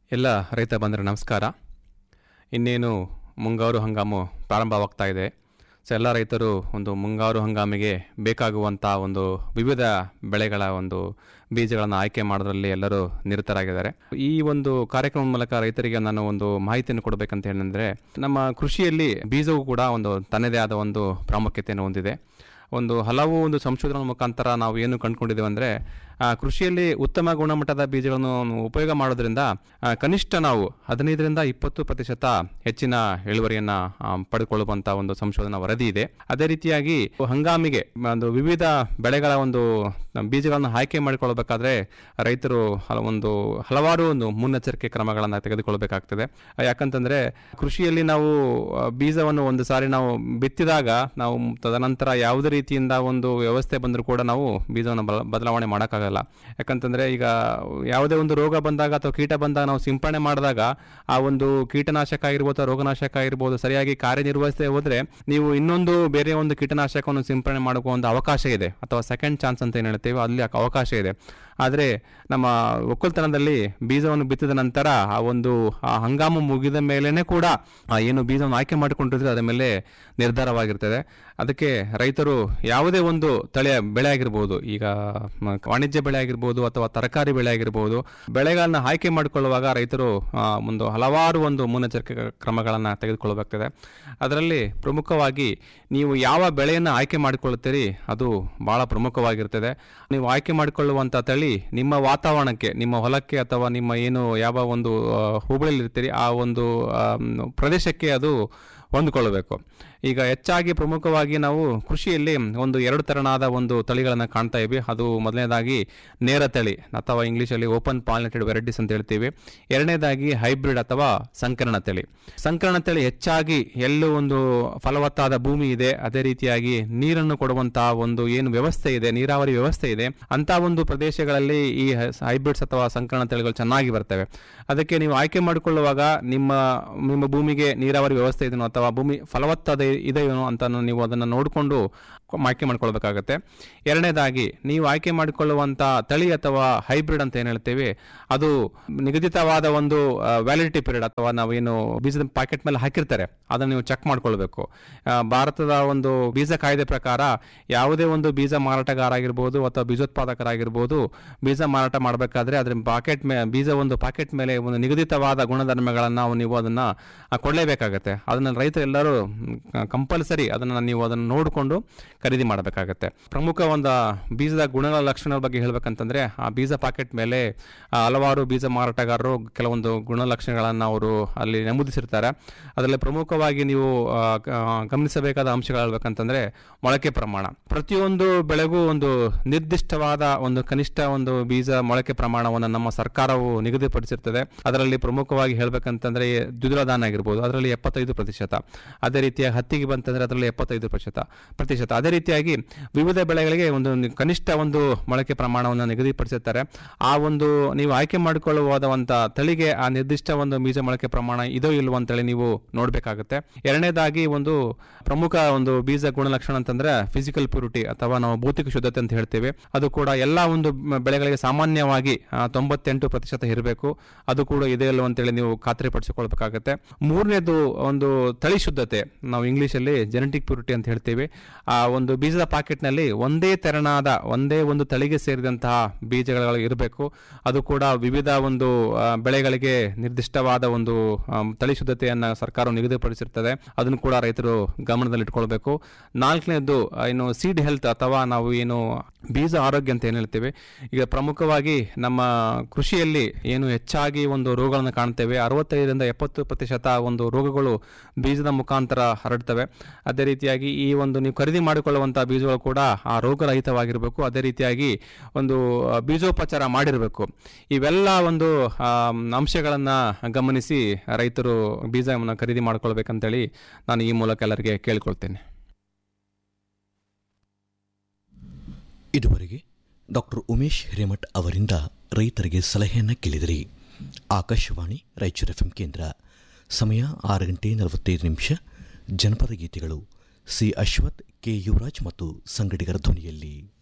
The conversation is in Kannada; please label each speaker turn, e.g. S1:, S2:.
S1: ಎಲ್ಲ ರೈತ ಬಂದರೆ ನಮಸ್ಕಾರ ಇನ್ನೇನು ಮುಂಗಾರು ಹಂಗಾಮು ಪ್ರಾರಂಭವಾಗ್ತಾ ಇದೆ ಸೊ ಎಲ್ಲ ರೈತರು ಒಂದು ಮುಂಗಾರು ಹಂಗಾಮಿಗೆ ಬೇಕಾಗುವಂಥ ಒಂದು ವಿವಿಧ ಬೆಳೆಗಳ ಒಂದು ಬೀಜಗಳನ್ನು ಆಯ್ಕೆ ಮಾಡೋದ್ರಲ್ಲಿ ಎಲ್ಲರೂ ನಿರತರಾಗಿದ್ದಾರೆ ಈ ಒಂದು ಕಾರ್ಯಕ್ರಮದ ಮೂಲಕ ರೈತರಿಗೆ ನಾನು ಒಂದು ಮಾಹಿತಿಯನ್ನು ಕೊಡಬೇಕಂತ ಏನಂದರೆ ನಮ್ಮ ಕೃಷಿಯಲ್ಲಿ ಬೀಜವು ಕೂಡ ಒಂದು ತನ್ನದೇ ಆದ ಒಂದು ಪ್ರಾಮುಖ್ಯತೆಯನ್ನು ಹೊಂದಿದೆ ಒಂದು ಹಲವು ಒಂದು ಸಂಶೋಧನಾ ಮುಖಾಂತರ ನಾವು ಏನು ಕಂಡುಕೊಂಡಿದ್ದೇವೆ ಅಂದರೆ ಕೃಷಿಯಲ್ಲಿ ಉತ್ತಮ ಗುಣಮಟ್ಟದ ಬೀಜಗಳನ್ನು ಉಪಯೋಗ ಮಾಡೋದ್ರಿಂದ ಆ, ಕನಿಷ್ಠ ನಾವು ಹದಿನೈದರಿಂದ ಇಪ್ಪತ್ತು ಪ್ರತಿಶತ ಹೆಚ್ಚಿನ ಇಳುವರಿಯನ್ನು ಪಡೆದುಕೊಳ್ಳುವಂಥ ಒಂದು ಸಂಶೋಧನಾ ವರದಿ ಇದೆ ಅದೇ ರೀತಿಯಾಗಿ ಹಂಗಾಮಿಗೆ ಒಂದು ವಿವಿಧ ಬೆಳೆಗಳ ಒಂದು ಬೀಜಗಳನ್ನು ಆಯ್ಕೆ ಮಾಡಿಕೊಳ್ಳಬೇಕಾದ್ರೆ ರೈತರು ಹಲ ಒಂದು ಹಲವಾರು ಒಂದು ಮುನ್ನೆಚ್ಚರಿಕೆ ಕ್ರಮಗಳನ್ನು ತೆಗೆದುಕೊಳ್ಬೇಕಾಗ್ತದೆ ಆ, ಯಾಕಂತಂದ್ರೆ ಕೃಷಿಯಲ್ಲಿ ನಾವು ಆ, ಬೀಜವನ್ನು ಒಂದು ಸಾರಿ ನಾವು ಬಿತ್ತಿದಾಗ ನಾವು ತದನಂತರ ಯಾವುದೇ ರೀತಿಯಿಂದ ಒಂದು ವ್ಯವಸ್ಥೆ ಬಂದರೂ ಕೂಡ ನಾವು ಬೀಜವನ್ನು ಬಲ- ಬದಲಾವಣೆ ಮಾಡೋಕ್ಕಾಗಲ್ಲ ಯಾಕಂತಂದ್ರೆ ಈಗ ಯಾವುದೇ ಒಂದು ರೋಗ ಬಂದಾಗ ಅಥವಾ ಕೀಟ ಬಂದಾಗ ನಾವು ಸಿಂಪಡಣೆ ಮಾಡಿದಾಗ ಆ ಒಂದು ಕೀಟನಾಶಕ ಆಗಿರ್ಬೋದು ಅಥವಾ ರೋಗನಾಶಕ ಆಗಿರ್ಬೋದು ಸರಿಯಾಗಿ ಕಾರ್ಯನಿರ್ವಹಿಸದೆ ಹೋದ್ರೆ ನೀವು ಇನ್ನೊಂದು ಬೇರೆ ಒಂದು ಕೀಟನಾಶಕವನ್ನು ಸಿಂಪಡಣೆ ಮಾಡುವ ಒಂದು ಅವಕಾಶ ಇದೆ ಅಥವಾ ಸೆಕೆಂಡ್ ಚಾನ್ಸ್ ಅಂತ ಏನು ಹೇಳ್ತೇವೆ ಅಲ್ಲಿ ಆ ಅವಕಾಶ ಇದೆ ಆದರೆ ನಮ್ಮ ಒಕ್ಕಲ್ತನದಲ್ಲಿ ಬೀಜವನ್ನು ಬಿತ್ತಿದ ನಂತರ ಆ ಒಂದು ಆ ಹಂಗಾಮು ಮುಗಿದ ಮೇಲೇನೆ ಕೂಡ ಆ ಏನು ಬೀಜವನ್ನು ಆಯ್ಕೆ ಮಾಡಿಕೊಂಡಿದ್ರೆ ಅದರ ಮೇಲೆ ನಿರ್ಧಾರವಾಗಿರ್ತದೆ ಅದಕ್ಕೆ ರೈತರು ಯಾವುದೇ ಒಂದು ತಳಿಯ ಬೆಳೆ ಆಗಿರ್ಬೋದು ಈಗ ಮ- ವಾಣಿಜ್ಯ ಬೆಳೆ ಆಗಿರ್ಬೋದು ಅಥವಾ ತರಕಾರಿ ಬೆಳೆ ಆಗಿರ್ಬೋದು ಬೆಳೆಗಳನ್ನ ಆಯ್ಕೆ ಮಾಡಿಕೊಳ್ಳುವಾಗ ರೈತರು ಆ, ಒಂದು ಹಲವಾರು ಒಂದು ಮುನ್ನೆಚ್ಚರಿಕೆ ಕ್ರಮಗಳನ್ನು ತೆಗೆದುಕೊಳ್ಳಬೇಕಾಗ್ತದೆ ಅದರಲ್ಲಿ ಪ್ರಮುಖವಾಗಿ ನೀವು ಯಾವ ಬೆಳೆಯನ್ನು ಆಯ್ಕೆ ಮಾಡಿಕೊಳ್ಳುತ್ತೀರಿ ಅದು ಬಹಳ ಪ್ರಮುಖವಾಗಿರ್ತದೆ ನೀವು ಆಯ್ಕೆ ಮಾಡಿಕೊಳ್ಳುವಂಥ ತಳಿ ನಿಮ್ಮ ವಾತಾವರಣಕ್ಕೆ ನಿಮ್ಮ ಹೊಲಕ್ಕೆ ಅಥವಾ ನಿಮ್ಮ ಏನು ಯಾವ ಒಂದು ಆ, ಹೋಬಳಿಯಲ್ಲಿ ಇರ್ತೀರಿ ಆ ಒಂದು ಆ, ಮ್, ಪ್ರದೇಶಕ್ಕೆ ಅದು ಹೊಂದಿಕೊಳ್ಳಬೇಕು ಈಗ ಹೆಚ್ಚಾಗಿ ಪ್ರಮುಖವಾಗಿ ನಾವು ಕೃಷಿಯಲ್ಲಿ ಒಂದು ಎರಡು ತೆರನಾದ ಒಂದು ತಳಿಗಳನ್ನು ಕಾಣ್ತಾ ಇವಿ ಅದು ಮೊದಲನೇದಾಗಿ ನೇರ ತಳಿ ಅಥವಾ ಇಂಗ್ಲೀಷಲ್ಲಿ ಓಪನ್ ಪಾಲಿನೇಟೆಡ್ ವೆರೈಟೀಸ್ ಅಂತ ಹೇಳ್ತೀವಿ ಎರಡನೇದಾಗಿ ಹೈಬ್ರಿಡ್ ಅಥವಾ ಸಂಕರಣ ತಳಿ ಸಂಕರಣ ತಳಿ ಹೆಚ್ಚಾಗಿ ಎಲ್ಲೂ ಒಂದು ಫಲವತ್ತಾದ ಭೂಮಿ ಇದೆ ಅದೇ ರೀತಿಯಾಗಿ ನೀರನ್ನು ಕೊಡುವಂತಹ ಒಂದು ಏನು ವ್ಯವಸ್ಥೆ ಇದೆ ನೀರಾವರಿ ವ್ಯವಸ್ಥೆ ಇದೆ ಅಂತ ಒಂದು ಪ್ರದೇಶಗಳಲ್ಲಿ ಈ ಹೈಬ್ರಿಡ್ಸ್ ಅಥವಾ ಸಂಕರಣ ತಳಿಗಳು ಚೆನ್ನಾಗಿ ಬರ್ತವೆ ಅದಕ್ಕೆ ನೀವು ಆಯ್ಕೆ ಮಾಡಿಕೊಳ್ಳುವಾಗ ನಿಮ್ಮ ನಿಮ್ಮ ಭೂಮಿಗೆ ನೀರಾವರಿ ವ್ಯವಸ್ಥೆ ಇದೆಯೋ ಅಥವಾ ಭೂಮಿ ಫಲವತ್ತಾದ ಇದೆಯೋ ಅಂತ ನೀವು ಅದನ್ನು ನೋಡಿಕೊಂಡು ಆಯ್ಕೆ ಮಾಡ್ಕೊಳ್ಬೇಕಾಗತ್ತೆ ಎರಡನೇದಾಗಿ ನೀವು ಆಯ್ಕೆ ಮಾಡಿಕೊಳ್ಳುವಂಥ ತಳಿ ಅಥವಾ ಹೈಬ್ರಿಡ್ ಅಂತ ಏನು ಹೇಳ್ತೇವೆ ಅದು ನಿಗದಿತವಾದ ಒಂದು ವ್ಯಾಲಿಡಿಟಿ ಪೀರಿಯಡ್ ಅಥವಾ ನಾವೇನು ಬೀಜದ ಪ್ಯಾಕೆಟ್ ಮೇಲೆ ಹಾಕಿರ್ತಾರೆ ಅದನ್ನು ನೀವು ಚೆಕ್ ಮಾಡ್ಕೊಳ್ಬೇಕು ಆ, ಭಾರತದ ಒಂದು ಬೀಜ ಕಾಯ್ದೆ ಪ್ರಕಾರ ಯಾವುದೇ ಒಂದು ಬೀಜ ಮಾರಾಟಗಾರ ಆಗಿರ್ಬೋದು ಅಥವಾ ಬೀಜೋತ್ಪಾದಕರಾಗಿರ್ಬೋದು ಬೀಜ ಮಾರಾಟ ಮಾಡಬೇಕಾದ್ರೆ ಅದ್ರ ಪಾಕೆಟ್ ಮೇ ಬೀಜ ಒಂದು ಪಾಕೆಟ್ ಮೇಲೆ ಒಂದು ನಿಗದಿತವಾದ ಗುಣಧರ್ಮಗಳನ್ನು ನಾವು ನೀವು ಅದನ್ನು ಕೊಡಲೇಬೇಕಾಗತ್ತೆ ಅದನ್ನು ರೈತರೆಲ್ಲರೂ ಕಂಪಲ್ಸರಿ ಅದನ್ನು ನೀವು ಅದನ್ನು ನೋಡಿಕೊಂಡು ಖರೀದಿ ಮಾಡಬೇಕಾಗತ್ತೆ ಪ್ರಮುಖ ಒಂದು ಬೀಜದ ಗುಣಗಳ ಲಕ್ಷಣಗಳ ಬಗ್ಗೆ ಹೇಳ್ಬೇಕಂತಂದ್ರೆ ಆ ಬೀಜ ಪಾಕೆಟ್ ಮೇಲೆ ಆ, ಹಲವಾರು ಬೀಜ ಮಾರಾಟಗಾರರು ಕೆಲವೊಂದು ಗುಣಲಕ್ಷಣಗಳನ್ನು ಅವರು ಅಲ್ಲಿ ನಮೂದಿಸಿರ್ತಾರೆ ಅದರಲ್ಲಿ ಪ್ರಮುಖವಾಗಿ ನೀವು ಆ, ಗ- ಆ, ಗಮನಿಸಬೇಕಾದ ಅಂಶಗಳು ಹೇಳ್ಬೇಕಂತಂದ್ರೆ ಮೊಳಕೆ ಪ್ರಮಾಣ ಪ್ರತಿಯೊಂದು ಬೆಳೆಗೂ ಒಂದು ನಿರ್ದಿಷ್ಟವಾದ ಒಂದು ಕನಿಷ್ಠ ಒಂದು ಬೀಜ ಮೊಳಕೆ ಪ್ರಮಾಣವನ್ನು ನಮ್ಮ ಸರ್ಕಾರವು ನಿಗದಿಪಡಿಸಿರ್ತದೆ ಅದರಲ್ಲಿ ಪ್ರಮುಖವಾಗಿ ಹೇಳ್ಬೇಕಂತಂದ್ರೆ ದ್ವಿದಳ ಧಾನ್ಯ ಆಗಿರ್ಬೋದು ಅದರಲ್ಲಿ ಎಪ್ಪತ್ತೈದು ಪ್ರತಿಶತ ಅದೇ ರೀತಿಯಾಗಿ ಹತ್ತಿಗೆ ಬಂತಂದ್ರೆ ಅದರಲ್ಲಿ ಎಪ್ಪತ್ತೈದು ಪ್ರತಿಶತ ಪ್ರತಿಶತ ಅದೇ ರೀತಿಯಾಗಿ ವಿವಿಧ ಬೆಳೆಗಳಿಗೆ ಒಂದು ನಿ- ಕನಿಷ್ಠ ಒಂದು ಮೊಳಕೆ ಪ್ರಮಾಣವನ್ನು ನಿಗದಿಪಡಿಸಿರ್ತಾರೆ ಆ ಒಂದು ನೀವು ಆಯ್ಕೆ ಮಾಡಿಕೊಳ್ಳಬಹುದಾದಂಥ ತಳಿಗೆ ಆ ನಿರ್ದಿಷ್ಟ ಒಂದು ಬೀಜ ಮೊಳಕೆ ಪ್ರಮಾಣ ಇದೋ ಇಲ್ವೋ ಅಂತೇಳಿ ನೀವು ನೋಡಬೇಕಾಗುತ್ತೆ ಎರಡನೇದಾಗಿ ಒಂದು ಪ್ರಮುಖ ಒಂದು ಬೀಜ ಗುಣಲಕ್ಷಣ ಅಂತಂದ್ರೆ ಫಿಸಿಕಲ್ ಪ್ಯೂರಿಟಿ ಅಥವಾ ನಾವು ಭೌತಿಕ ಶುದ್ಧತೆ ಅಂತ ಹೇಳ್ತೇವೆ ಅದು ಕೂಡ ಎಲ್ಲ ಒಂದು ಮ- ಬೆಳೆಗಳಿಗೆ ಸಾಮಾನ್ಯವಾಗಿ ಆ, ತೊಂಬತ್ತೆಂಟು ಪ್ರತಿಶತ ಇರಬೇಕು ಅದು ಕೂಡ ಇದೆ ಇಲ್ವೋ ಅಂತೇಳಿ ನೀವು ಖಾತ್ರಿಪಡಿಸಿಕೊಳ್ಬೇಕಾಗತ್ತೆ ಮೂರನೇದು ಒಂದು ತಳಿ ಶುದ್ಧತೆ ನಾವು ಇಂಗ್ಲಿಷಲ್ಲಿ ಜೆನೆಟಿಕ್ ಪ್ಯೂರಿಟಿ ಅಂತ ಹೇಳ್ತೀವಿ ಆ ಒಂದು ಬೀಜದ ಪಾಕೆಟ್ನಲ್ಲಿ ಒಂದೇ ತೆರನಾದ ಒಂದೇ ಒಂದು ತಳಿಗೆ ಸೇರಿದಂತಹ ಬೀಜಗಳು ಇರಬೇಕು ಅದು ಕೂಡ ವಿವಿಧ ಒಂದು ಆ, ಬೆಳೆಗಳಿಗೆ ನಿರ್ದಿಷ್ಟವಾದ ಒಂದು ಆಮ್, ತಳಿ ಶುದ್ಧತೆಯನ್ನು ಸರ್ಕಾರ ನಿಗದಿಪಡಿಸಿರ್ತದೆ ಅದನ್ನು ಕೂಡ ರೈತರು ಗಮನದಲ್ಲಿಟ್ಕೊಳ್ಬೇಕು ನಾಲ್ಕನೇದು ಆ, ಏನು ಸೀಡ್ ಹೆಲ್ತ್ ಅಥವಾ ನಾವು ಏನು ಬೀಜ ಆರೋಗ್ಯ ಅಂತ ಏನು ಹೇಳ್ತೇವೆ ಈಗ ಪ್ರಮುಖವಾಗಿ ನಮ್ಮ ಕೃಷಿಯಲ್ಲಿ ಏನು ಹೆಚ್ಚಾಗಿ ಒಂದು ರೋಗಗಳನ್ನು ಕಾಣ್ತೇವೆ ಅರವತ್ತೈದರಿಂದ ಎಪ್ಪತ್ತು ಪ್ರತಿಶತ ಒಂದು ರೋಗಗಳು ಬೀಜದ ಮುಖಾಂತರ ಹರಡ್ತವೆ ಅದೇ ರೀತಿಯಾಗಿ ಈ ಒಂದು ನೀವು ಖರೀದಿ ಮಾಡಿಕೊಳ್ಳುವಂತಹ ಬೀಜಗಳು ಕೂಡ ಆ ರೋಗರಹಿತವಾಗಿರಬೇಕು ಅದೇ ರೀತಿಯಾಗಿ ಒಂದು ಆ, ಬೀಜೋಪಚಾರ ಮಾಡಿರಬೇಕು ಇವೆಲ್ಲ ಒಂದು ಅಂಶಗಳನ್ನು ಗಮನಿಸಿ ರೈತರು ಬೀಜವನ್ನು ಖರೀದಿ ಮಾಡ್ಕೊಳ್ಬೇಕಂತೇಳಿ ನಾನು ಈ ಮೂಲಕ ಎಲ್ಲರಿಗೆ ಕೇಳ್ಕೊಳ್ತೇನೆ
S2: ಇದುವರೆಗೆ ಡಾಕ್ಟರ್ ಉಮೇಶ್ ಹಿರೇಮಠ್ ಅವರಿಂದ ರೈತರಿಗೆ ಸಲಹೆಯನ್ನು ಕೇಳಿದಿರಿ ಆಕಾಶವಾಣಿ ರಾಯಚೂರು ಎಫ್ ಕೇಂದ್ರ ಸಮಯ ಆರು ಗಂಟೆ ನಲವತ್ತೈದು ನಿಮಿಷ ಜನಪದ ಗೀತೆಗಳು ಸಿ ಅಶ್ವಥ್ ಕೆ ಯುವರಾಜ್ ಮತ್ತು ಸಂಗಡಿಗರ ಧ್ವನಿಯಲ್ಲಿ